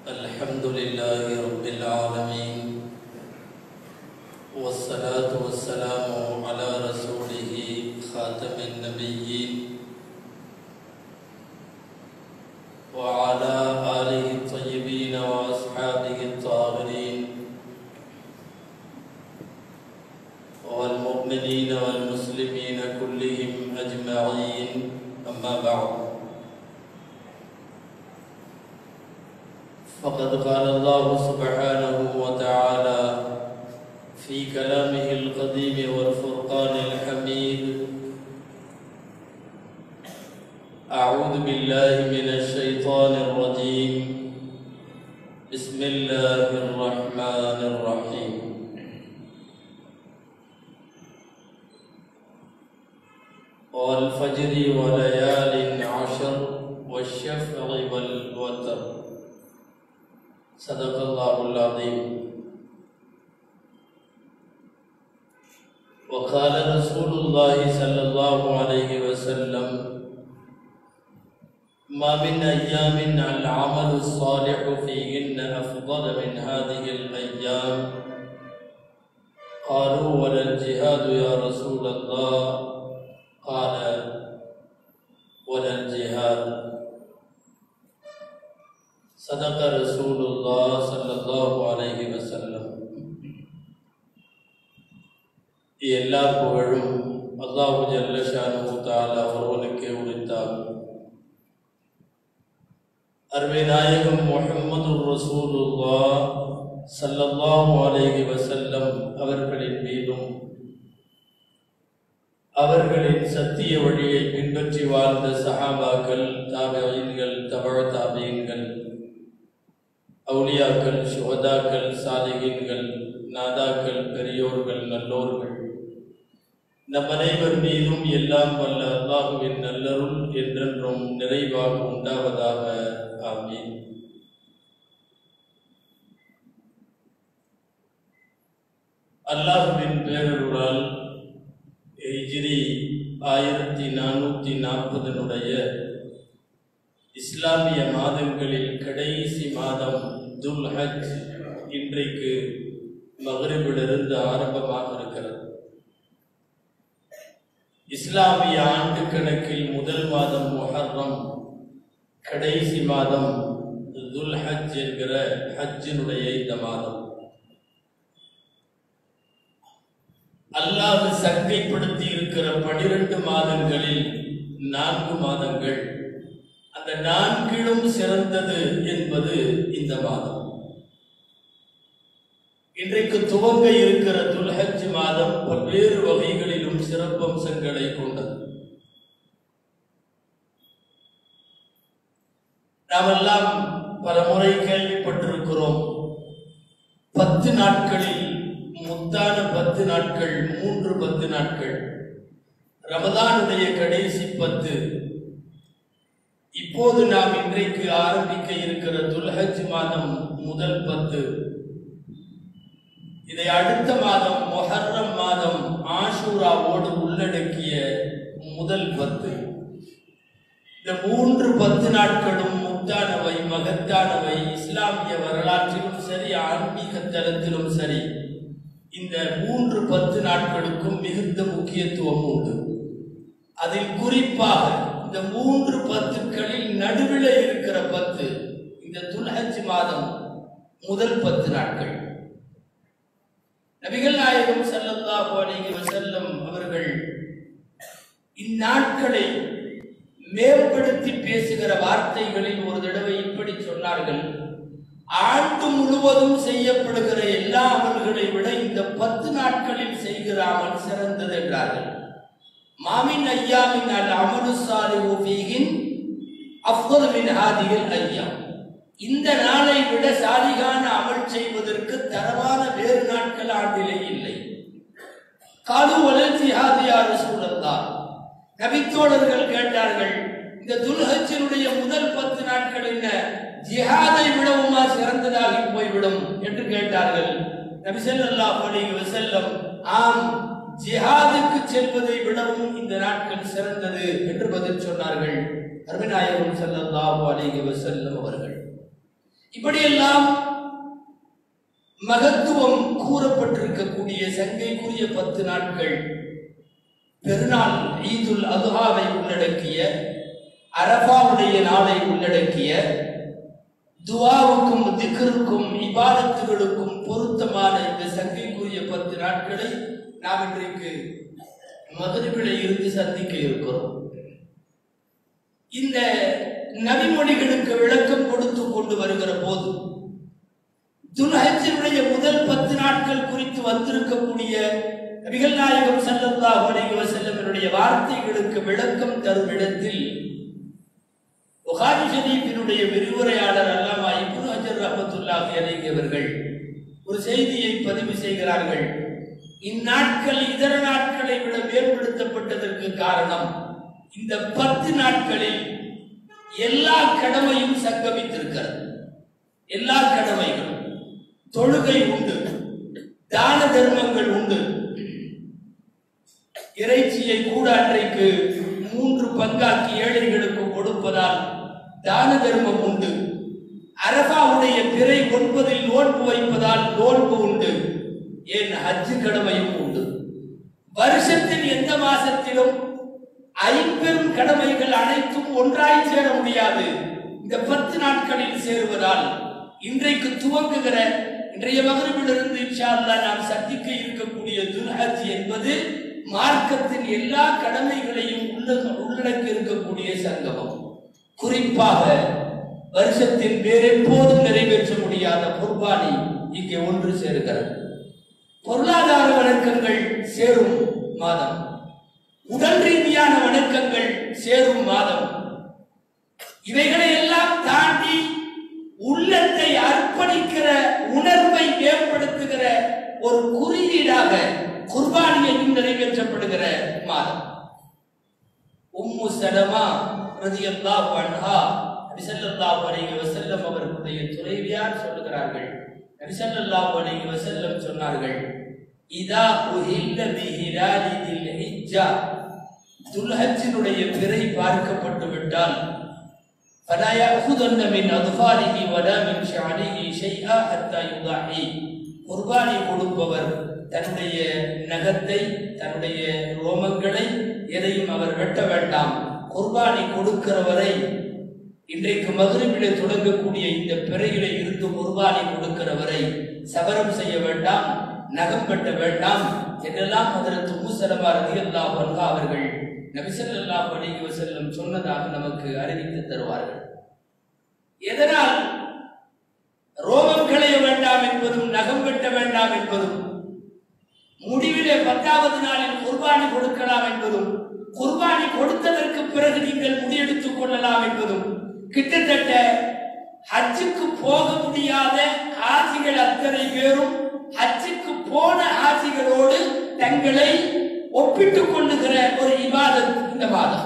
الحمد لله رب العالمين والصلاة والسلام على رسوله خاتم النبيين وعلى آله الطيبين وأصحابه الطاهرين والمؤمنين والمسلمين كلهم أجمعين أما بعد فقد قال الله سبحانه وتعالى في كلامه القديم والفرقان الحميد أعوذ بالله من الشيطان الرجيم بسم الله الرحمن الرحيم والفجر وليال عشر والشفع والوتر صدق الله العظيم وقال رسول الله صلى الله عليه وسلم ما من أيام العمل الصالح فيهن أفضل من هذه الأيام قالوا ولا الجهاد يا رسول الله قال ولا الجهاد صدق رسول الله صلى الله عليه وسلم எல்லா புகழும் அல்லாஹு ஜல்லஷானு தாலா ஒருவனுக்கே உரித்தாகும் அருமை நாயகம் முஹம்மது ரசூலுல்லா சல்லல்லாஹு அலைஹி வஸல்லம் அவர்களின் மீதும் அவர்களின் சத்திய வழியை பின்பற்றி வாழ்ந்த சஹாபாக்கள் தாபியீன்கள் தபழ தாபியீன்கள் அவுலியாக்கள் சுகதாக்கள் சாலிகீன்கள் நாதாக்கள் பெரியோர்கள் நல்லோர்கள் நம் அனைவர் மீதும் எல்லாம் வல்ல அல்லாஹுவின் நல்லருள் என்றென்றும் நிறைவாக உண்டாவதாக ஆமீன் அல்லாஹுவின் பேரருளால் ஹிஜ்ரி ஆயிரத்தி நானூற்றி நாற்பதனுடைய இஸ்லாமிய மாதங்களில் கடைசி மாதம் துல் ஹஜ் இன்றைக்கு மகரிபிலிருந்து ஆரம்பமாக இருக்கிறது இஸ்லாமிய ஆண்டு கணக்கில் முதல் மாதம் முஹர்ரம் கடைசி மாதம் துல் ஹஜ் என்கிற ஹஜ்ஜினுடைய இந்த மாதம் அல்லாஹ் சங்கைப்படுத்தி இருக்கிற பனிரெண்டு மாதங்களில் நான்கு மாதங்கள் அந்த நான்கிலும் சிறந்தது என்பது இந்த மாதம் இன்றைக்கு துவங்க இருக்கிற துல்ஹஜ் மாதம் பல்வேறு வகைகளிலும் சிறப்பம்சங்களை கொண்டது நாமெல்லாம் பல முறை கேள்விப்பட்டிருக்கிறோம் பத்து நாட்களில் முத்தான பத்து நாட்கள் மூன்று பத்து நாட்கள் ரமதானுடைய கடைசி பத்து இப்போது நாம் இன்றைக்கு ஆரம்பிக்க இருக்கிற துல்ஹஜ் மாதம் முதல் பத்து இதை அடுத்த மாதம் மொஹர்ரம் மாதம் ஆஷூராவோடு உள்ளடக்கிய முதல் பத்து இந்த மூன்று பத்து நாட்களும் முத்தானவை மகத்தானவை இஸ்லாமிய வரலாற்றிலும் சரி ஆன்மீக தளத்திலும் சரி இந்த மூன்று பத்து நாட்களுக்கும் மிகுந்த முக்கியத்துவம் உண்டு அதில் குறிப்பாக இந்த மூன்று பத்துக்களில் நடுவில் இருக்கிற பத்து இந்த துல்ஹஜ் மாதம் முதல் பத்து நாட்கள் நபிகள் நாயகம் ஸல்லல்லாஹு அலைஹி வஸல்லம் அவர்கள் இந்நாட்களை மேம்படுத்தி பேசுகிற வார்த்தைகளில் ஒரு தடவை இப்படி சொன்னார்கள் ஆண்டு முழுவதும் செய்யப்படுகிற எல்லா அமல்களை விட இந்த பத்து நாட்களில் செய்கிற அமல் சிறந்தது என்றார்கள் மாமின் ஐயாமின் அல் அமலு சாலிஹு ஃபீஹின் அஃதல் மின் ஹாதிஹில் ஐயாம் இந்த நாளை விட சாலிகான அமல் செய்வதற்கு தரமான வேறு நாட்கள் ஆண்டிலே இல்லை காலு வலல் ஜிஹாதியா ரசூலல்லாஹ் நபித்தோழர்கள் கேட்டார்கள் இந்த துல்ஹஜ்ஜினுடைய முதல் பத்து நாட்கள் என்ன ஜிஹாதை விடவுமா சிறந்ததாகி போய்விடும் என்று கேட்டார்கள் நபி ஸல்லல்லாஹு அலைஹி வஸல்லம் ஆம் ஜிஹாதுக்கு செல்வதை விடவும் இந்த நாட்கள் சிறந்தது என்று பதில் சொன்னார்கள் அருமைநாயகம் ஸல்லல்லாஹு அலைஹி வஸல்லம் அவர்கள் இப்படியெல்லாம் மகத்துவம் கூறப்பட்டிருக்கக்கூடிய சங்கைக்குரிய பத்து நாட்கள் பெருநாள் ஈதுல் அதுஹாவை உள்ளடக்கிய அரபாவுடைய நாளை உள்ளடக்கிய துவாவுக்கும் திக்ருக்கும் இபாதத்துகளுக்கும் பொருத்தமான இந்த சங்கைக்குரிய பத்து நாட்களை நாம் இன்றைக்கு மதுரைவில இருந்து சந்திக்க இருக்கிறோம் இந்த நபிமொழிகளுக்கு விளக்கம் கொடுத்து கொண்டு வருகிற போது துல்ஹஜ்ஜினுடைய முதல் பத்து நாட்கள் குறித்து வந்திருக்கக்கூடிய நபிகள் நாயகம் ஸல்லல்லாஹு அலைஹி வஸல்லமினுடைய வார்த்தைகளுக்கு விளக்கம் தரும் இடத்தில் புகாரி ஷரீஃபினுடைய விரிவுரையாளர் அல்லாமா இப்னு ஹஜர் ரஹ்மத்துல்லாஹி அலைஹி அவர்கள் ஒரு செய்தியை பதிவு செய்கிறார்கள் இந்நாட்கள் இதர நாட்களை விட மேம்படுத்தப்பட்டதற்கு காரணம் இந்த பத்து நாட்களில் எல்லா கடமையும் சங்கமித்திருக்கிறது எல்லா கடமைகளும் தொழுகை உண்டு தான தர்மங்கள் உண்டு இறைச்சியை கூட அன்றைக்கு மூன்று பங்காக்கி ஏழைகளுக்கு கொடுப்பதால் தான தர்மம் உண்டு அரபாவுடைய பிறை ஒன்பதில் நோன்பு வைப்பதால் நோன்பு உண்டு ஏன் ஹஜ்ஜு கடமையும் உண்டு வருஷத்தின் எந்த மாசத்திலும் ஐம்பெரும் கடமைகள் அனைத்தும் ஒன்றாய் சேர முடியாது இந்த பத்து நாட்களில் சேருவதால் இன்றைக்கு துவங்குகிற இன்றைய மகரிபிலிருந்து இன்ஷா அல்லாஹ் நாம் சந்திக்க இருக்கக்கூடிய துல்ஹஜ் என்பது மார்க்கத்தின் எல்லா கடமைகளையும் உள்ள- உள்ளடக்கி இருக்கக்கூடிய சங்கமம் குறிப்பாக வருஷத்தின் வேறெப்போதும் நிறைவேற்ற முடியாத குர்பானி இங்கே ஒன்று சேருகிறது பொருளாதார வணக்கங்கள் சேரும் மாதம் உடல் ரீதியான வணக்கங்கள் சேரும் மாதம் இவைகளை எல்லாம் தாண்டி உள்ளத்தை அர்ப்பணிக்கிற உணர்வை மேம்படுத்துகிற ஒரு குறியீடாக குர்பானியையும் நிறைவேற்றப்படுகிற மாதம் உம்மு சலமா ரதியல்லாஹு அன்ஹா நபி ஸல்லல்லாஹு அலைஹி வஸல்லம் அவர்களுடைய துணைவியார் சொல்லுகிறார்கள் நபி ஸல்லல்லாஹு அலைஹி வஸல்லம் சொன்னார்கள் இதா உஹில்ல பிஹிலாலி தில் ஹிஜ்ஜா துல்ஹஜ்ஜினுடைய பிறை பார்க்கப்பட்டு விட்டால் فلا يأخذن من أظفاره ولا من شعره شيئا حتى يضحي குர்பானி கொடுப்பவர் தன்னுடைய நகத்தை தன்னுடைய ரோமங்களை எதையும் அவர் வெட்ட வேண்டாம் குர்பானி கொடுக்கிறவரை இன்றைக்கு மதுரையிலே தொடங்கக்கூடிய இந்த பிறையிலே இருந்து குர்பானி கொடுக்கிறவரை சபரம் செய்ய வேண்டாம் நகம் வெட்ட வேண்டாம் என்றெல்லாம் அதற்கு மூசலமா ரதியல்லாஹு அன்ஹா அவர்கள் நபிசல்லாஹு அலைஹி வஸல்லம் சொன்னதாக நமக்கு அறிவித்து தருவார்கள் எதனால் ரோமம் களைய வேண்டாம் என்பதும் நகம் வெட்ட வேண்டாம் என்பதும் முடிவிலே பத்தாவது நாளில் குர்பானி கொடுக்கலாம் என்பதும் குர்பானி கொடுத்ததற்கு பிறகு நீங்கள் முடியெடுத்துக் கொள்ளலாம் என்பதும் கிட்டத்தட்ட ஹஜ்ஜுக்கு போக முடியாத ஆசிகள் அத்தனை பேரும் ஹஜ்ஜுக்கு போன ஆசிகளோடு தங்களை ஒப்பிட்டுக் கொள்ளுகிற ஒரு இபாதத் இந்த மாதம்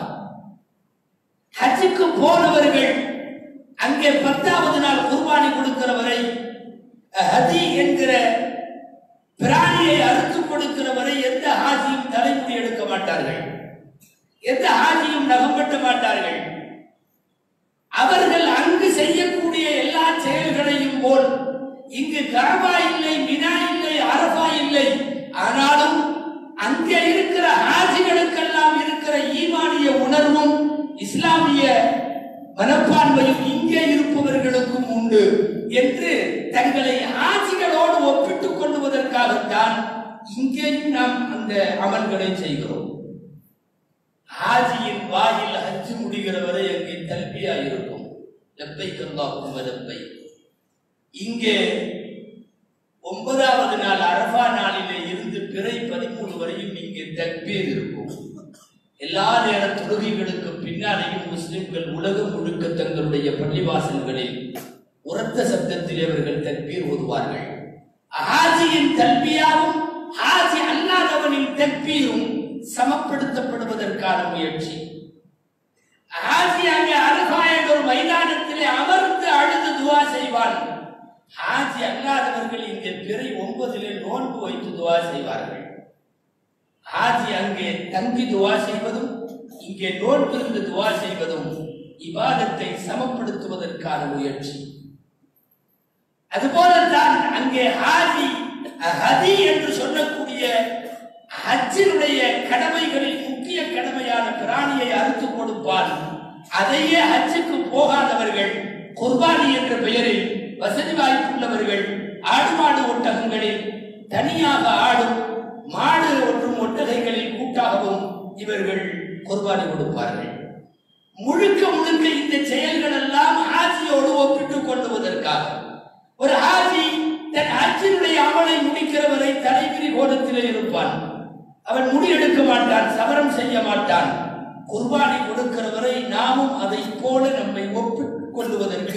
ஹஜ்ஜுக்கு போனவர்கள் அங்கே பத்தாவது நாள் குர்பானி கொடுக்கிறவரை ஹதி என்கிற பிராணியை அறுத்து கொடுக்கிறவரை எந்த ஹாஜியும் தலைமுடி எடுக்க மாட்டார்கள் எந்த ஹாஜியும் நகம் வெட்ட மாட்டார்கள் அவர்கள் அங்கு செய்யக்கூடிய எல்லா செயல்களையும் போல் இங்கு கரபா இல்லை மினா இல்லை அரபா இல்லை ஆனாலும் அங்கே இருக்கிற ஹாஜிகளுக்கெல்லாம் இருக்கிற ஈமானிய உணர்வும் இஸ்லாமிய மனப்பான்மையும் இங்கே இருப்பவர்களுக்கும் உண்டு என்று தங்களை ஹாஜிகளோடு ஒப்பிட்டுக் கொள்வதற்காகத்தான் இங்கேயும் நாம் அந்த அமல்களை செய்கிறோம் ஹாஜியின் வாயில் ஹஜ்ஜு முடிகிற வரை அங்கே தல்பியா இருக்கும் லப்பை கல்லாக்கும் லப்பை இங்கே ஒன்பதாவது நாள் அரபா நாளிலே இருந்து பிறை பதிமூணு வரையும் இங்கே தக்பீர் இருக்கும் எல்லா நேர தொழுகைகளுக்கு பின்னாலேயும் முஸ்லிம்கள் உலகம் முழுக்க தங்களுடைய பள்ளிவாசல்களில் உரத்த சப்தத்தில் அவர்கள் தக்பீர் ஓதுவார்கள் ஹாஜியின் தல்பியாவும் ஹாஜி அல்லாதவனின் தக்பீரும் சமப்படுத்தப்படுவதற்கான முயற்சி ஹாஜி அங்கே அரபா என்ற ஒரு மைதானத்திலே அமர்ந்து அழுது துவா செய்வான் ஹாஜி அல்லாதவர்கள் இங்கே பிறை ஒன்பதிலே நோன்பு வைத்து துவா செய்வார்கள் ஹாஜி அங்கே தங்கி துவா செய்வதும் இங்கே நோன்பிருந்து துவா செய்வதும் இபாதத்தை சமப்படுத்துவதற்கான முயற்சி அதுபோலத்தான் அங்கே ஹாஜி ஹதி என்று சொல்லக்கூடிய ஹஜ்ஜினுடைய கடமைகளில் முக்கிய கடமையான பிராணியை அறுத்து கொடுப்பான் அதையே ஹஜ்ஜுக்கு போகாதவர்கள் குர்பானி என்ற பெயரில் வசதி வாய்ப்புள்ளவர்கள் ஆடு மாடு ஒட்டகங்களில் தனியாக ஆடும் மாடு ஒன்றும் ஒட்டகைகளில் கூட்டாகவும் இவர்கள் குர்பானி கொடுப்பார்கள் முழுக்க முழுக்க இந்த செயல்கள் எல்லாம் ஹாஜியோடு ஒப்பிட்டுக் கொள்வதற்காக ஒரு ஹாஜி தன் ஹஜ்ஜினுடைய அமலை முடிக்கிற வரை தலைவிரி கோலத்திலே இருப்பான் அவன் முடி எடுக்க மாட்டான் சவரம் செய்ய மாட்டான் குர்பானி கொடுக்கிற வரை நாமும் அதை போல நம்மை ஒப்பிக் கொள்வதற்கு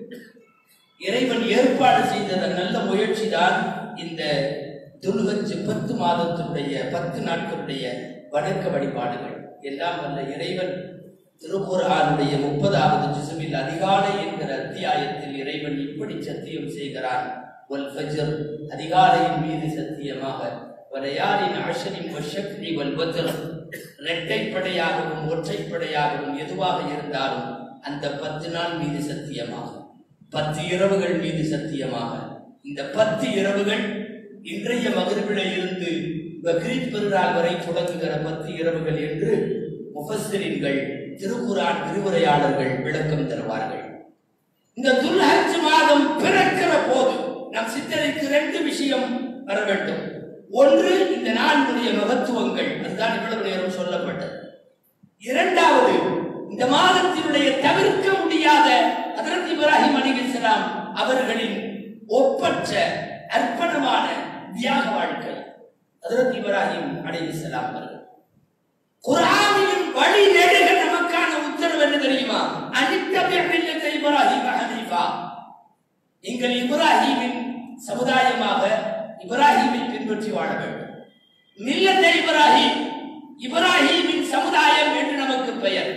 இறைவன் ஏற்பாடு செய்த நல்ல முயற்சி தான் இந்த துல்கஜ் பத்து மாதத்தினுடைய பத்து நாட்களுடைய வணக்க வழிபாடுகள் எல்லாம் வல்ல இறைவன் திருக்குர்ஆனுடைய முப்பதாவது ஜுசுவில் அதிகாலை என்கிற அத்தியாயத்தில் இறைவன் இப்படி சத்தியம் செய்கிறான் வல் ஃபஜ்ர் அதிகாலையின் மீது சத்தியமாக வலையாரின் ஆஷரின் வஷக்னி வல் வத்ர் இரட்டைப்படையாகவும் ஒற்றைப்படையாகவும் எதுவாக இருந்தாலும் அந்த பத்து நாள் மீது சத்தியமாக பத்து இரவுகள் மீது சத்தியமாக இந்த பத்து இரவுகள் இன்றைய மகிழ்வில இருந்து பக்ரீத் பெருநாள் வரை தொடங்குகிற பத்து இரவுகள் என்று முஃபஸ்ஸிரின்கள் திருக்குரான் விரிவுரையாளர்கள் விளக்கம் தருவார்கள் இந்த துல்ஹஜ் மாதம் பிறக்கிற போது நம் சித்தரைக்கு ரெண்டு விஷயம் வர வேண்டும் ஒன்று இந்த நாளினுடைய மகத்துவங்கள் அதுதான் இவ்வளவு நேரம் சொல்லப்பட்டது இரண்டாவது இந்த மாதத்தினுடைய தவிர்க்க முடியாத ஹதரத் இப்ராஹிம் அலிகலாம் அவர்களின் ஒப்பற்ற அர்ப்பணமான தியாக வாழ்க்கை ஹதரத் இப்ராஹிம் அலிகலாம் அவர்கள் குரானின் வழி நெடுக நமக்கான உத்தரவு என்ன தெரியுமா அனித்தபியமில்லத்தை இப்ராஹிம் ஹனீஃபா நீங்கள் இப்ராஹிமின் சமுதாயமாக இப்ராஹிமை பின்பற்றி வாழ வேண்டும் மில்லத்தை இப்ராஹிம் இப்ராஹிமின் சமுதாயம் என்று நமக்கு பெயர்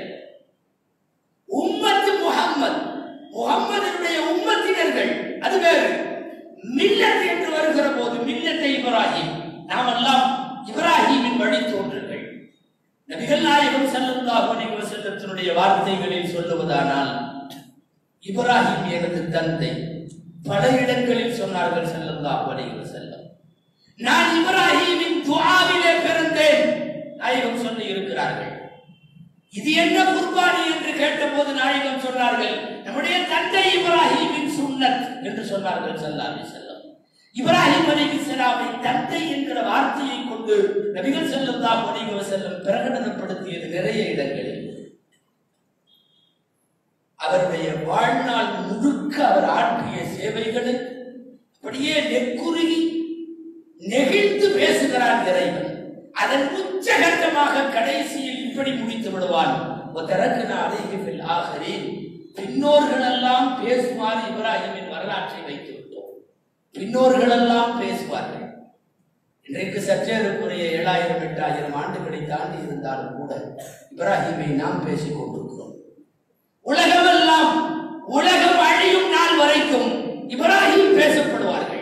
உம்மத்து முகம்மது முகம்மதினுடைய உம்மத்தினர்கள் அது வேறு மில்லத் என்று வருகிற போது மில்லத்தை இப்ராஹிம் நாமெல்லாம் இப்ராஹிமின் வழி தோன்றர்கள் நபிகள் நாயகம் ஸல்லல்லாஹு அலைஹி வஸல்லத்தினுடைய வார்த்தைகளில் சொல்லுவதானால் இப்ராஹிம் எனது தந்தை பல இடங்களில் சொன்னார்கள் ஸல்லல்லாஹு அலைஹி வஸல்லம் நான் இப்ராஹிமின் துஆவிலே பிறந்தேன் நாயகம் சொல்லி இருக்கிறார்கள் இது என்ன குர்பானி என்று கேட்டபோது நாயகம் சொன்னார்கள் நம்முடைய தந்தை இப்ராஹிமின் சுன்னத் என்று சொன்னார்கள் ஸல்லல்லாஹு அலைஹி வஸல்லம் இப்ராஹிம் அலைஹிஸ்ஸலாமை தந்தை என்கிற வார்த்தையை கொண்டு நபிகள் ஸல்லல்லாஹு அலைஹி வஸல்லம் பிரகடனப்படுத்தியது நிறைய இடங்களில் அவருடைய வாழ்நாள் முழுக்க அவர் ஆற்றிய சேவைகளை அப்படியே நெக்குருகி நெகிழ்ந்து பேசுகிறார் இறைவன் அதன் உச்சகட்டமாக கடைசியில் இப்படி முடித்து விடுவான் ஒத்தரக்குன அலைகில் ஆகரின் பின்னோர்கள் எல்லாம் பேசுமாறு இப்ராஹிமின் வரலாற்றை வைத்து விட்டோம் பின்னோர்கள் எல்லாம் பேசுவார்கள் இன்றைக்கு சற்றேறக்குறைய ஏழாயிரம் எட்டாயிரம் ஆண்டுகளை தாண்டி இருந்தாலும் கூட இப்ராஹிமை நாம் பேசிக் கொண்டிருக்கிறோம் உலகமெல்லாம் உலகம் அழியும் நாள் வரைக்கும் இப்ராஹிம் பேசப்படுவார்கள்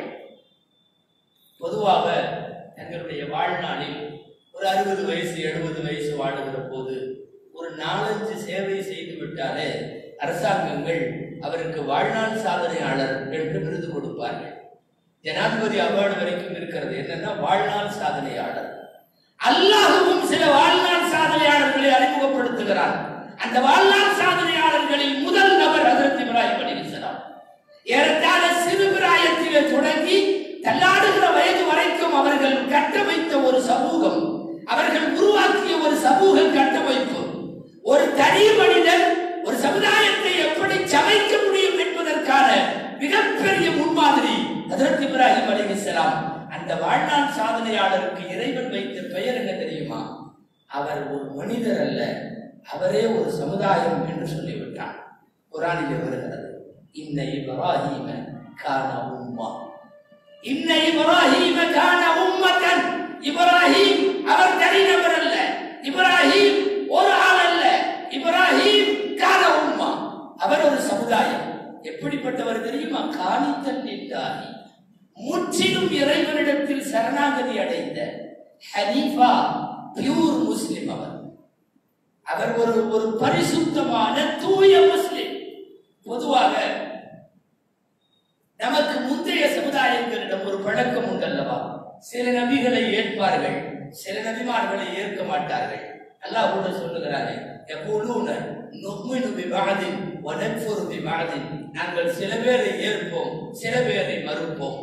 பொதுவாக எங்களுடைய வாழ்நாளில் ஒரு அறுபது வயசு எழுபது வயசு வாழுகிற போது ஒரு நாலஞ்சு சேவை செய்து விட்டாலே அரசாங்கங்கள் அவருக்கு வாழ்நாள் சாதனையாளர் என்று விருது கொடுப்பார்கள் ஜனாதிபதி அவார்டு வரைக்கும் இருக்கிறது என்னன்னா வாழ்நாள் சாதனையாளர் அல்லாஹுவும் சில வாழ்நாள் சாதனையாளர்களை அறிமுகப்படுத்துகிறார் அந்த வாழ்நாள் சாதனையாளர்களில் முதல் நபர் ஹசரத் இப்ராஹிம் அலிஸ்லாம் ஏறத்தாழ சிறு பிராயத்திலே தொடங்கி தள்ளாடுகிற வயது வரைக்கும் அவர்கள் கட்டமைத்த ஒரு சமூகம் அவர்கள் உருவாக்கிய ஒரு சமூக கட்டமைப்பு ஒரு தனி மனிதன் ஒரு சமுதாயத்தை எப்படி சமைக்க முடியும் என்பதற்கான மிகப்பெரிய முன்மாதிரி ஹசரத் இப்ராஹிம் அலிஸ்லாம் அந்த வாழ்நாள் சாதனையாளருக்கு இறைவன் வைத்த பெயர் என்ன தெரியுமா அவர் ஒரு மனிதர் அல்ல அவரே ஒரு சமுதாயம் என்று சொல்லிவிட்டார் குரானிலே வருகிறது இன்ன இப்ராஹிம கான உம்மா இன்ன இப்ராஹிம கான உம்மத்தன் இப்ராஹிம் அவர் தனிநபர் அல்ல இப்ராஹிம் ஒரு ஆள் அல்ல இப்ராஹிம் கான உம்மா அவர் ஒரு சமுதாயம் எப்படிப்பட்டவர் தெரியுமா காணித்தல் இல்லாஹி முற்றிலும் இறைவனிடத்தில் சரணாகதி அடைந்த ஹனீஃபா பியூர் முஸ்லிம் அவர் அவர் ஒரு ஒரு பரிசுத்தமான தூய முஸ்லிம் பொதுவாக நமக்கு முந்தைய சமுதாயங்களிடம் ஒரு பழக்கம் உண்டல்லவா சில நபிகளை ஏற்பார்கள் சில நபிமார்களை ஏற்க மாட்டார்கள் அல்லாஹ் கூட சொல்லுகிறாரே எப்பொழுதும் நுக்மினு பிபாதின் வனக்ஃபுரு பிபாதின் நாங்கள் சில பேரை ஏற்போம் சில பேரை மறுப்போம்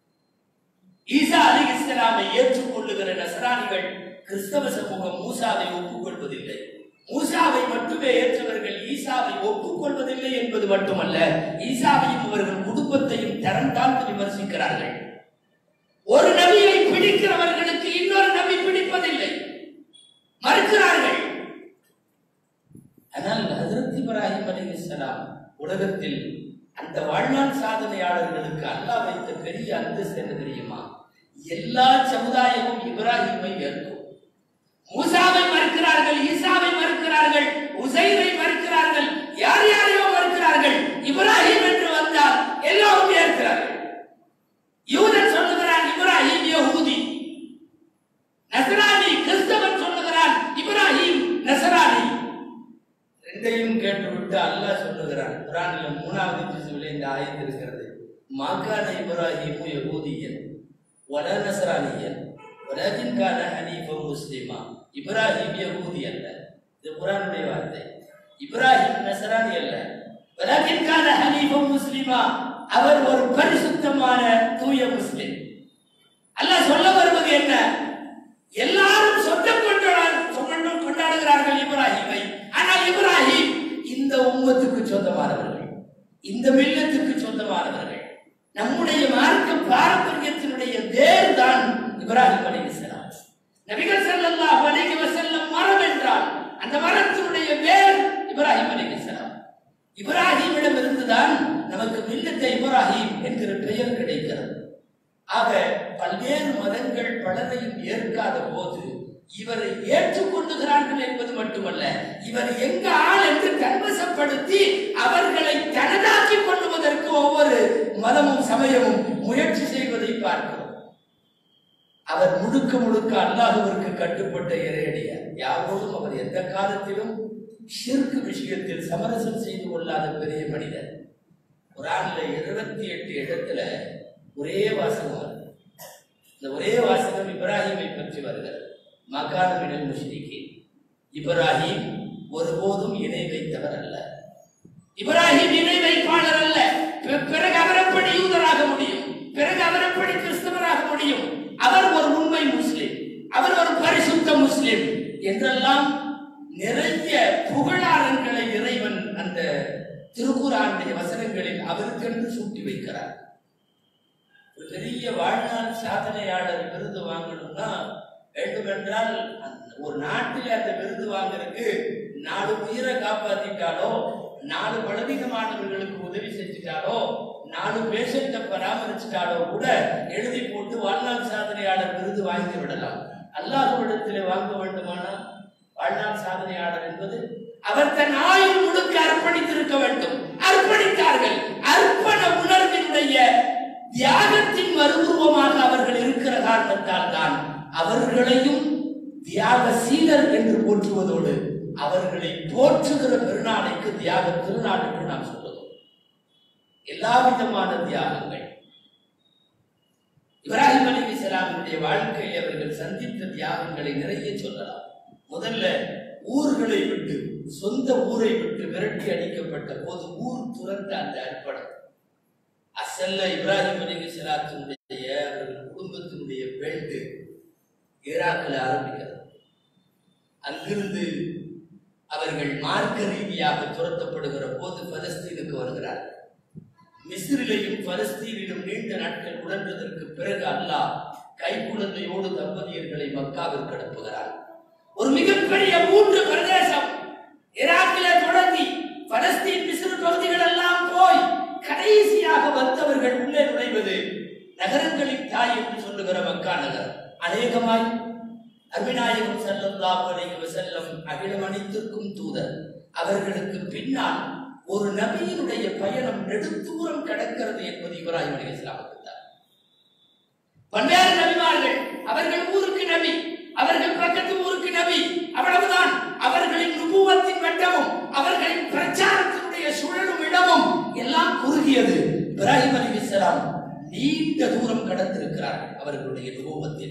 ஈசா அலி இஸ்லாமை ஏற்றுக்கொள்ளுகிற நசராணிகள் கிறிஸ்தவ சமூகம் மூசாவை ஒப்புக்கொள்வதில்லை மூசாவை மட்டுமே ஏற்றவர்கள் ஈசாவை ஒப்புக்கொள்வதில்லை என்பது மட்டுமல்ல ஈசாவையும் அவர்கள் குடும்பத்தையும் தரம் தாழ்ந்து விமர்சிக்கிறார்கள் ஒரு நபியை பிடிக்கிறவர்களுக்கு இன்னொரு நபி பிடிப்பதில்லை மறுக்கிறார்கள் ஆனால் ஹஜரத் இப்ராஹிம் அலைஹிஸ்ஸலாம் உலகத்தில் அந்த வாழ்நாள் சாதனையாளர்களுக்கு அல்லாஹ் வைத்த பெரிய அந்தஸ்து என்ன தெரியுமா எல்லா சமுதாயமும் இப்ராஹிமை ஏற்கும் மூசாவை மறுக்கிறார்கள் ஈசாவை மறுக்கிறார்கள் உசைரை மறுக்கிறார்கள் யார் யாரையோ மறுக்கிறார்கள் இப்ராஹிம் என்று வந்தால் எல்லோரும் ஏற்கிறார்கள் யூதன் சொல்லுகிறான் இப்ராஹிம் யஹூதி நசரானி கிறிஸ்தவன் சொல்லுகிறான் இப்ராஹிம் நசரானி ரெண்டையும் கேட்டுவிட்டு அல்லாஹ் சொல்லுகிறான் குரானில் மூணாவது ஜிசுவில் இந்த ஆயத்து இருக்கிறது மாக்கான இப்ராஹிமு யகூதியன் வல நசரானியன் வலகின் கான ஹனீஃபம் முஸ்லிமா இப்ராஹிம் யகூதி அல்ல இது குரானுடைய வார்த்தை இப்ராஹிம் நசரானி அல்ல வலகின் கான ஹனீஃபம் முஸ்லிமா அவர் ஒரு பரிசுத்தமான தூய முஸ்லிம் அல்லாஹ் சொல்ல வருவது என்ன எல்லாரும் சொந்தம் கொண்டாட சொந்தம் கொண்டாடுகிறார்கள் இப்ராஹிமை ஆனால் இப்ராஹிம் இந்த உம்மத்துக்கு சொந்தமானவர்கள் இந்த மில்லத்துக்கு சொந்தமானவர்கள் நம்முடைய மார்க்க பாரம்பரியத்தினுடைய வேர் தான் இப்ராஹிம் அலைஹிஸ்ஸலாம் நபிகள் ஸல்லல்லாஹு அலைஹி வஸல்லம் மரம் என்றால் அந்த மரத்தினுடைய வேர் இப்ராஹிம் அலைஹிஸ்ஸலாம் இப்ராஹிமிடம் இருந்துதான் நமக்கு மில்லத்தை இப்ராஹிம் என்கிற பெயர் கிடைக்கிறது ஆக பல்வேறு மதங்கள் பலரையும் ஏற்காத போது இவரை ஏற்றுக்கொள்ளுகிறார்கள் என்பது மட்டுமல்ல இவர் எங்க ஆள் என்று கன்வசப்படுத்தி அவர்களை தனதாக்கிக் கொள்ளுவதற்கு ஒவ்வொரு மதமும் சமயமும் முயற்சி செய்வதை பார்க்கிறோம் அவர் முழுக்க முழுக்க அல்லாஹுவிற்கு கட்டுப்பட்ட இறையடியார் யாரோடும் அவர் எந்த காலத்திலும் ஷிர்க் விஷயத்தில் சமரசம் செய்து கொள்ளாத பெரிய மனிதர் குரான்ல இருபத்தி எட்டு இடத்துல ஒரே வாசகம் வருது இந்த ஒரே வாசகம் இப்ராஹிமை பற்றி வருகிறது மகான மினல் முஷ்ரிகி இப்ராஹிம் ஒருபோதும் இணை வைத்தவர் அல்ல இப்ராஹிம் இணை வைப்பாளர் அல்ல பி- பிறகு அவர் எப்படி யூதராக முடியும் பிறகு அவர் எப்படி கிறிஸ்தவராக முடியும் அவர் ஒரு உண்மை முஸ்லிம் அவர் ஒரு பரிசுத்த முஸ்லிம் என்றெல்லாம் நிறைய புகழாரங்களை இறைவன் அந்த திருக்குறானுடைய வசனங்களில் அவருக்கென்று சூட்டி வைக்கிறார் ஒரு பெரிய வாழ்நாள் சாதனையாளர் விருது வாங்கணும்னா வேண்டுமென்றால் அந்த ஒரு நாட்டில் அந்த விருது வாங்குறதுக்கு நாலு உயிரை காப்பாத்திட்டாலோ நாலு பலவீனமானவர்களுக்கு உதவி செஞ்சுட்டாலோ நாலு பேஷண்ட்டை பராமரிச்சுட்டாலோ கூட எழுதி போட்டு வாழ்நாள் சாதனையாளர் விருது வாங்கி விடலாம் அல்லாஹ்விடத்திலே வாங்க வேண்டுமானால் வாழ்நாள் சாதனையாளர் என்பது அவர் தன் ஆயுள் முழுக்க அர்ப்பணித்திருக்க வேண்டும் அர்ப்பணித்தார்கள் அர்ப்பண உணர்வினுடைய தியாகத்தின் மறுபுருவமாக அவர்கள் இருக்கிற காரணத்தால் தான் அவர்களையும் தியாக சீலர் என்று போற்றுவதோடு அவர்களை போற்றுகிற பெருநாளைக்கு தியாக திருநாள் என்று நாம் சொல்லுவோம் எல்லா விதமான தியாகங்கள் இப்ராஹிம் அலி இஸ்லாமுடைய வாழ்க்கையில் அவர்கள் சந்தித்த தியாகங்களை நிறைய சொல்லலாம் முதல்ல ஊர்களை விட்டு சொந்த ஊரை விட்டு விரட்டி அடிக்கப்பட்ட போது ஊர் துறந்த அந்த அர்ப்பணம் அசல்ல இப்ராஹிம் அலி இஸ்லாத்தினுடைய அவர்கள் குடும்பத்தினுடைய பெண்டு ஈராக்கில் ஆரம்பிக்கிறது அங்கிருந்து அவர்கள் மார்க்க ரீதியாக துரத்தப்படுகிற போது பலஸ்தீனுக்கு வருகிறார்கள் மிஸ்ரிலையும் பலஸ்தீனிலும் நீண்ட நாட்கள் உணர்ந்ததற்கு பிறகு அல்லாஹ் கைக்குழந்தையோடு தம்பதியர்களை மக்காவிற்கு அனுப்புகிறார் ஒரு மிகப்பெரிய மூன்று பிரதேசம் ஈராக்கிலே தொடங்கி பலஸ்தீன் மிஸ்ரு பகுதிகள் எல்லாம் போய் கடைசியாக வந்தவர்கள் உள்ளே நுழைவது நகரங்களின் தாய் என்று சொல்லுகிற மக்கா நகரம் அநேகமாய் அருவிநாயகம் ஸல்லல்லாஹு அலைஹி வஸல்லம் அகிலம் அனைத்திற்கும் தூதர் அவர்களுக்கு பின்னால் ஒரு நபியினுடைய பயணம் நெடுந்தூரம் கடக்கிறது என்பது இப்ராஹிம் அலைஹிஸ்ஸலாம் அறிந்தார் பல்வேறு நபிமார்கள் அவர்கள் ஊருக்கு நபி அவர்கள் பக்கத்து ஊருக்கு நபி அவ்வளவுதான் அவர்களின் நுபுவத்தின் வட்டமும் அவர்களின் பிரச்சாரத்தினுடைய சுழலும் இடமும் எல்லாம் குறுகியது இப்ராஹிம் அலைஹிஸ்ஸலாம் நீண்ட தூரம் கடந்திருக்கிறார்கள் அவர்களுடைய நுபவத்தில்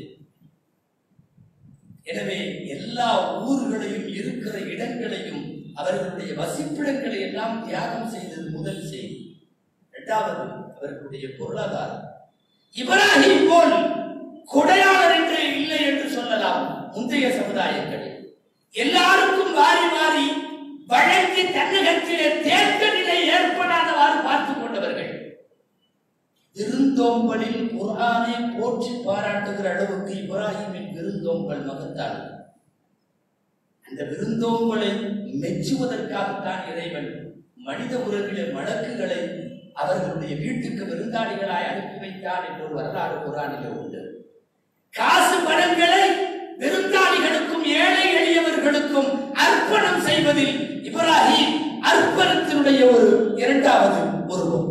எனவே எல்லா ஊர்களையும் இருக்கிற இடங்களையும் அவர்களுடைய வசிப்பிடங்களை எல்லாம் தியாகம் செய்தது முதல் செய்தி இரண்டாவது அவர்களுடைய பொருளாதாரம் இப்ராஹிம் போல் கொடையாளர் என்று இல்லை என்று சொல்லலாம் முந்தைய சமுதாயங்களில் எல்லாருக்கும் வாரி வாரி வழங்கி தன்னகத்திலே தேக்க நிலை ஏற்படாதவாறு பார்த்துக் கொண்டவர்கள் விருந்தோம்பலில் குர்ஆனை போற்றி பாராட்டுகிற அளவுக்கு இப்ராஹிமின் விருந்தோம்பல் மகத்தானது அந்த விருந்தோம்பலை மெச்சுவதற்காகத்தான் இறைவன் மனித உறவிலே மலக்குகளை அவர்களுடைய வீட்டுக்கு விருந்தாளிகளாய் அனுப்பி வைத்தான் என்ற ஒரு வரலாறு குரானிலே உண்டு காசு பணங்களை விருந்தாளிகளுக்கும் ஏழை எளியவர்களுக்கும் அர்ப்பணம் செய்வதில் இப்ராஹிம் அர்ப்பணத்தினுடைய ஒரு இரண்டாவது உருவம்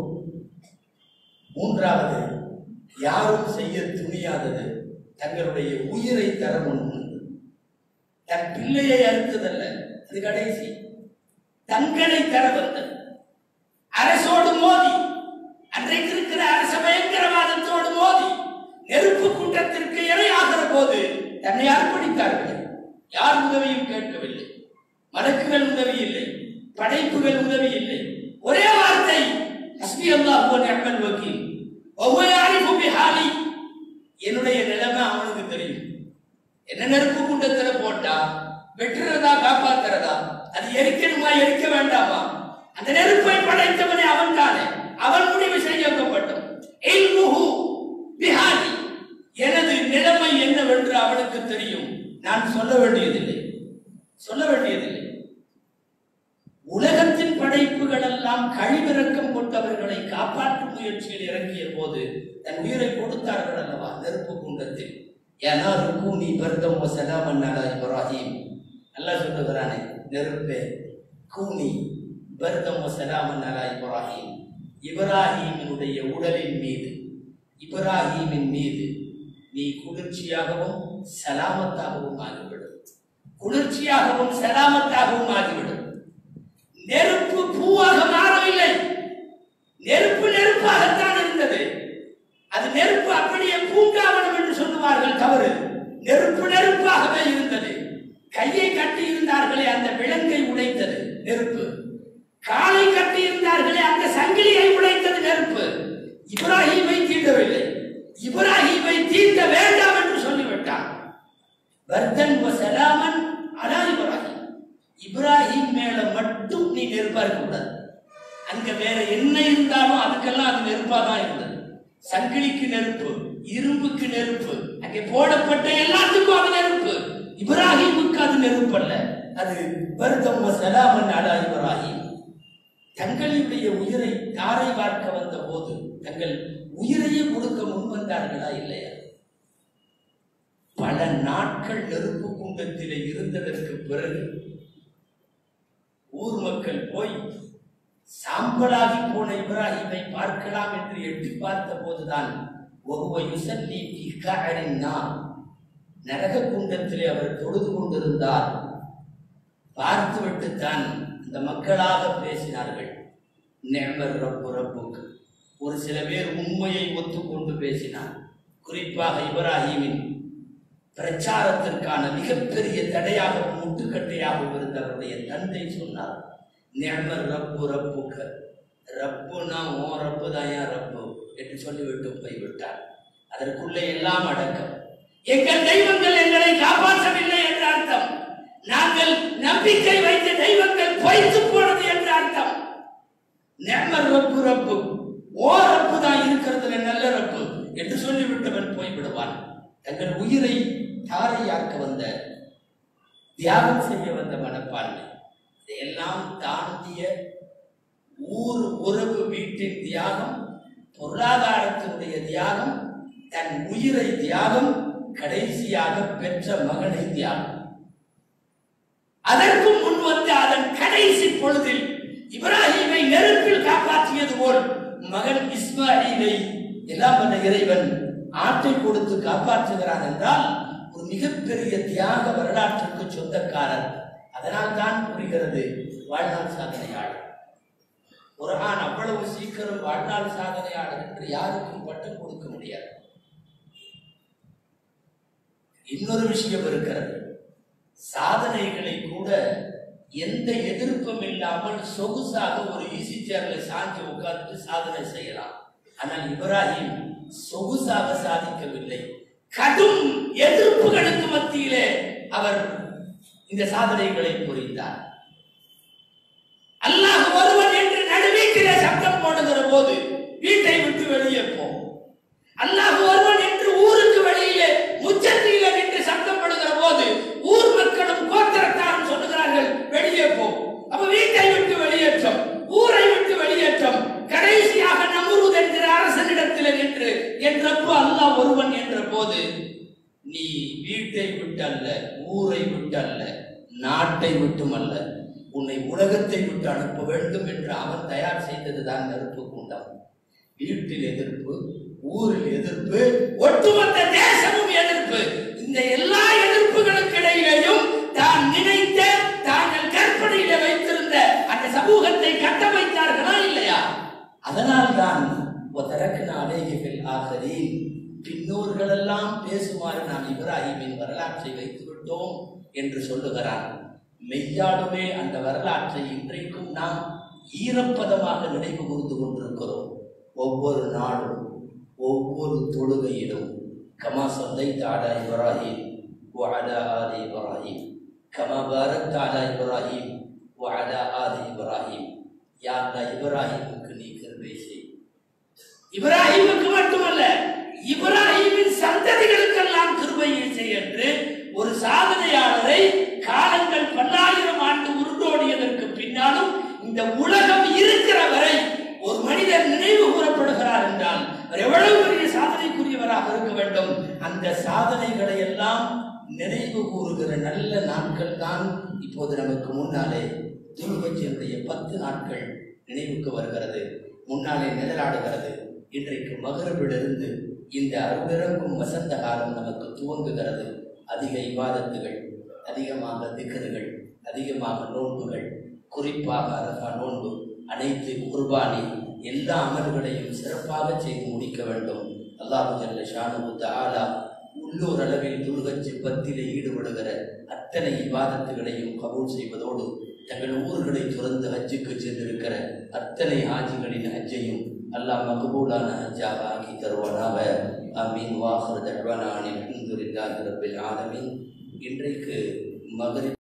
மூன்றாவது யாரும் செய்ய துணியாதது தங்களுடைய உயிரை தர முன் தன் பிள்ளையை அறுத்ததல்ல அது கடைசி தங்களை தர வந்தது அரசோடு மோதி அன்றைக்கு இருக்கிற அரச பயங்கரவாதத்தோடு மோதி நெருப்பு கூட்டத்திற்கு இரையாகிற போது தன்னை அர்ப்பணித்தார்கள் யார் உதவியும் கேட்கவில்லை மலக்குகள் உதவி இல்லை படைப்புகள் உதவி இல்லை ஒரே வார்த்தை ஹஸ்பி அல்லாஹ் வ நிஅமல் வக்கீல் வஹுவ யஅரிஃபு பிஹாலி என்னுடைய நிலைமை அவனுக்கு தெரியும் என்ன நெருப்பு குண்டத்துல போட்டா வெட்டுறதா காப்பாத்துறதா அது எரிக்கணுமா எரிக்க வேண்டாமா அந்த நெருப்பை படைத்தவனே அவன் தானே அவன் முடிவு செய்யப்பட்டோம் இல்முஹு பிஹாலி எனது நிலைமை என்னவென்று அவனுக்கு தெரியும் நான் சொல்ல வேண்டியதில்லை சொல்ல வேண்டியதில்லை உலகத்தின் படைப்புகள் எல்லாம் கழிவிறக்கம் கொண்டவர்களை காப்பாற்றும் முயற்சியில் இறங்கிய போது தன் உயிரை கொடுத்தார்கள் அல்லவா நெருப்பு குண்டத்தில் ஏன்னா கூனி பர்தம் சலாமன் அலா இப்ராஹிம் அல்லாஹ் சொல்லுகிறானே நெருப்பே கூனி பர்தம் சலாமன் அலா இப்ராஹிம் இப்ராஹீமினுடைய உடலின் மீது இப்ராஹீமின் மீது நீ குளிர்ச்சியாகவும் சலாமத்தாகவும் ஆகிவிடும் குளிர்ச்சியாகவும் சலாமத்தாகவும் ஆகிவிடும் நெருப்பு பூவாக மாறவில்லை நெருப்பு நெருப்பாகத்தான் இருந்தது அது நெருப்பு அப்படியே பூங்காவனம் என்று சொல்லுவார்கள் தவறு நெருப்பு நெருப்பாகவே இருந்தது கையை கட்டி இருந்தார்களே அந்த விலங்கை உடைத்தது நெருப்பு காலை கட்டி இருந்தார்களே அந்த சங்கிலியை உடைத்தது நெருப்பு இப்ராஹீமை தீண்டவில்லை இப்ராஹீமை தீண்ட வேண்டாம் என்று சொல்லிவிட்டான் வர்தன் வ சலாமன் அலா இப்ராஹிம் இப்ராஹிம் மேல மட்டும் நீ நெருப்பா இருக்கக்கூடாது அங்க வேற என்ன இருந்தாலும் அதுக்கெல்லாம் அது நெருப்பா தான் இருந்தது சங்கிலிக்கு நெருப்பு இரும்புக்கு நெருப்பு அங்கே போடப்பட்ட எல்லாத்துக்கும் அது நெருப்பு இப்ராஹிமுக்கு அது நெருப்பு அல்ல அது வருத்தம் வ சலாமன் அலா இப்ராஹிம் தங்களுடைய உயிரை தாரை பார்க்க வந்த போது தங்கள் உயிரையே கொடுக்க முன் வந்தார்களா இல்லையா பல நாட்கள் நெருப்பு குண்டத்திலே இருந்ததற்கு பிறகு ஊர் மக்கள் போய் சாம்பலாகி போன இப்ராஹிமை பார்க்கலாம் என்று எட்டி பார்த்த போதுதான் ஒருவ யுசல்லி ஃபி கஅரின் நார் நரக குண்டத்திலே அவர் தொழுது கொண்டிருந்தார் பார்த்துவிட்டு தான் இந்த மக்களாக பேசினார்கள் நேமர் ரப்பு ரப்புக்கு ஒரு சில பேர் உண்மையை ஒத்துக்கொண்டு பேசினார் குறிப்பாக இப்ராஹிமின் பிரச்சாரத்திற்கான மிகப்பெரிய தடையாகவும் முட்டுக்கட்டையாகவும் இருந்தவருடைய தந்தை சொன்னார் நேமர் ரப்பு ரப்புக்க ரப்புனா ஓ ரப்பு தான் ஏன் ரப்பு என்று சொல்லிவிட்டு போய்விட்டார் அதற்குள்ளே எல்லாம் அடக்கம் எங்கள் தெய்வங்கள் எங்களை காப்பாற்றவில்லை என்ற அர்த்தம் நாங்கள் நம்பிக்கை வைத்த தெய்வங்கள் பொய்த்து போனது என்ற அர்த்தம் நேமர் ரப்பு ரப்பு ஓ ரப்பு தான் இருக்கிறதுல நல்ல ரப்பு என்று சொல்லிவிட்டவன் போய்விடுவான் தங்கள் உயிரை தாரையாக்க வந்த தியாகம் செய்ய வந்த மனப்பான்மை இதையெல்லாம் தாண்டிய ஊர் உறவு வீட்டின் தியாகம் பொருளாதாரத்தினுடைய தியாகம் தன் உயிரை தியாகம் கடைசியாக பெற்ற மகனை தியாகம் அதற்கு முன் வந்து அதன் கடைசி பொழுதில் இப்ராஹிமை நெருப்பில் காப்பாற்றியது போல் மகன் இஸ்மாயிலை எல்லாம் வந்த இறைவன் ஆட்டை கொடுத்து காப்பாற்றுகிறான் என்றால் ஒரு மிகப்பெரிய தியாக வரலாற்றுக்கு சொந்தக்காரர் அதனால் தான் புரிகிறது வாழ்நாள் சாதனையாளர் குர்ஆன் அவ்வளவு சீக்கிரம் வாழ்நாள் சாதனையாளர் என்று யாருக்கும் பட்டம் கொடுக்க முடியாது இன்னொரு விஷயம் இருக்கிறது சாதனைகளை கூட எந்த எதிர்ப்பும் இல்லாமல் சொகுசாக ஒரு ஈசி சேர்ல சாஞ்சு உட்கார்ந்து சாதனை செய்யலாம் ஆனால் இப்ராஹிம் சொகுசாக சாதிக்கவில்லை கடும் எதிர்ப்புகளுக்கு மத்தியிலே அவர் இந்த சாதனைகளை புரிந்தார் அல்லாஹ் ஒருவன் என்று நடுவீட்டிலே சத்தம் போடுகிற போது வீட்டை விட்டு வெளியே போ அல்லாஹ் ஒருவன் என்று ஊருக்கு வெளியிலே முச்சத்தியிலே நின்று சத்தப்படுகிற போது ஊர் மக்களும் கோத்திரத்தாரும் சொல்லுகிறார்கள் வெளியே போ அப்ப வீட்டை விட்டு வெளியேற்றம் ஊரை விட்டு வெளியேற்றம் கடைசியாக நமுருத் என்கிற அரசனிடத்தில் நின்று என்றப்போ அல்லாஹ் ஒருவன் என்ற போது நீ வீட்டை விட்டல்ல ஊரை விட்டல்ல நாட்டை விட்டுமல்ல உன்னை உலகத்தை விட்டு அனுப்ப வேண்டும் என்று அவன் தயார் செய்ததுதான் நெருப்பு குண்டம் வீட்டில் எதிர்ப்பு ஊரில் எதிர்ப்பு ஒட்டுமொத்த தேசமும் எதிர்ப்பு இந்த எல்லா எதிர்ப்புகளுக்கு இடையிலேயும் தான் நினைத்த தாங்கள் கற்பனையில வைத்திருந்த அந்த சமூகத்தை கட்டமைத்தார்களா இல்லையா அதனால் தான் அலேஹிபில் ஆகரீன் பின்னோர்களெல்லாம் பேசுமாறு நாம் இப்ராஹிமின் வரலாற்றை வைத்து விட்டோம் என்று சொல்லுகிறார் மெய்யாலுமே அந்த வரலாற்றை இன்றைக்கும் நாம் ஈரப்பதமாக நினைவு கூர்ந்து கொண்டிருக்கிறோம் ஒவ்வொரு நாளும் ஒவ்வொரு தொழுகையிலும் கமா சந்தை தாடா இப்ராஹிம் وعلى آل إبراهيم كما باركت على إبراهيم وعلى آل إبراهيم يا الله இப்ராஹிமுக்கு நீ கிருபை செய் இப்ராஹிமுக்கு மட்டுமல்ல இப்ராஹிமின் சந்ததிகளுக்கெல்லாம் கிருபையை செய் என்று ஒரு சாதனையாளரை காலங்கள் பல்லாயிரம் ஆண்டு உருண்டோடியதற்கு பின்னாலும் இந்த உலகம் இருக்கிற வரை ஒரு மனிதர் நினைவு கூறப்படுகிறார் என்றால் அவர் எவ்வளவு பெரிய சாதனைக்குரியவராக இருக்க வேண்டும் அந்த சாதனைகளை எல்லாம் நினைவு கூறுகிற நல்ல நாட்கள் தான் இப்போது நமக்கு முன்னாலே துருவச்சியனுடைய பத்து நாட்கள் நினைவுக்கு வருகிறது முன்னாலே நிழலாடுகிறது இன்றைக்கு மகரவிலிருந்து இந்த அருபிறக்கும் வசந்த காலம் நமக்கு துவங்குகிறது அதிக இவாதத்துகள் அதிகமாக திக்கர்கள் அதிகமாக நோன்புகள் குறிப்பாக அரபா நோன்பு அனைத்து குர்பானி எல்லா அமல்களையும் சிறப்பாக செய்து முடிக்க வேண்டும் அல்லாஹு ஜல்ல ஷானு தஆலா உள்ளூர் அளவில் துருகச் சிப்பத்திலே ஈடுபடுகிற அத்தனை இவாதத்துகளையும் கபூல் செய்வதோடு தங்கள் ஊர்களை துறந்து ஹஜ்ஜுக்கு சென்றிருக்கிற அத்தனை ஹாஜிகளின் ஹஜ்ஜையும் அல்லாஹ் மகபூலான ஹஜ்ஜாக ஆக்கி தருவானாக அமீன் வாஹர் தழ்வானானின் அல்ஹம்துலில்லாஹி ரப்பில் ஆலமீன் இன்றைக்கு மகரிப்